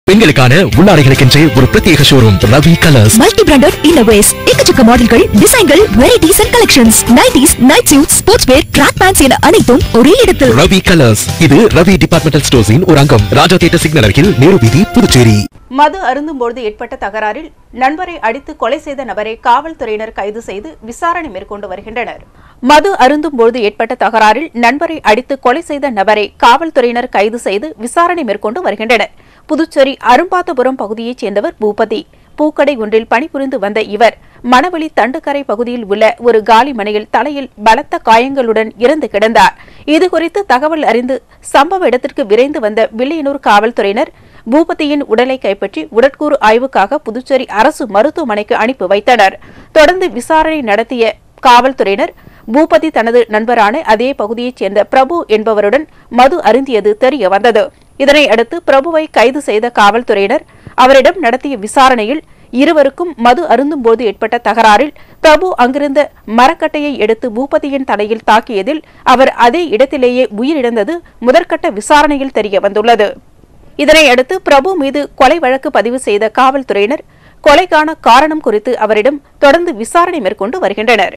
பெண்களுக்கான உள்ளாடைகளுக்கென்றே ஒரு பிரத்யேக showroom Ravi colours multi branded இன்னோவேஸ் எக்கச்சக்க மாடல்கள் டிசைன்கள் varieties and collections nighties night suit sports wear track pants என அனைத்தும் ஒரே இடத்தில் ரவி கலர்ஸ் இது ரவி டிபார்ட்மெண்டல் ஸ்டோர்ஸின் ஒரு அங்கம் ராஜா தியேட்டர் சிக்னல் அருகில் நேரு வீதி புதுச்சேரி மது அருந்தும்போது ஏற்பட்ட தகராறில் நண்பரை அடித்து கொலை செய்த நபரை காவல்துறையினர் கைது செய்து விசாரணை மேற்கொண்டு வருகின்றனர் மது அருந்தும்போது ஏற்பட்ட தகராறில் நண்பரை அடித்து கொலை செய்த நபரை காவல்துறையினர் கைது செய்து விசாரணை மேற்கொண்டு வருகின்றனர் புதுச்சேரி அரும்பாத்தபுரம் பகுதியைச் சேர்ந்தவர் பூபதி பூக்கடை ஒன்றில் பணிபுரிந்து வந்த இவர் மணவெளி தண்டுக்கரை பகுதியில் உள்ள ஒரு காலி மனையில் தலையில் பலத்த காயங்களுடன் இறந்து கிடந்தார் இதுகுறித்து தகவல் அறிந்து சம்பவ இடத்திற்கு விரைந்து வந்த வில்லியனூர் காவல்துறையினர் பூபதியின் உடலை கைப்பற்றி உடற்கூறு ஆய்வுக்காக புதுச்சேரி அரசு மருத்துவமனைக்கு அனுப்பி வைத்தனர் தொடர்ந்து விசாரணை நடத்திய காவல்துறையினர் பூபதி தனது நண்பரான அதே பகுதியைச் சேர்ந்த பிரபு என்பவருடன் மது அருந்தியது தெரிய வந்தது இதனை அடுத்து பிரபுவை கைது செய்த காவல்துறையினர் அவரிடம் நடத்திய விசாரணையில் இருவருக்கும் மது அருந்தும்போது ஏற்பட்ட தகராறில் பிரபு அங்கிருந்த மரக்கட்டையை எடுத்து பூபதியின் தலையில் தாக்கியதில் அவர் அதே இடத்திலேயே உயிரிழந்தது முதற்கட்ட விசாரணையில் தெரிய வந்துள்ளது இதனை அடுத்து பிரபு மீது கொலை வழக்கு பதிவு செய்த காவல்துறையினர் கொலைக்கான காரணம் குறித்து அவரிடம் தொடர்ந்து விசாரணை மேற்கொண்டு வருகின்றனர்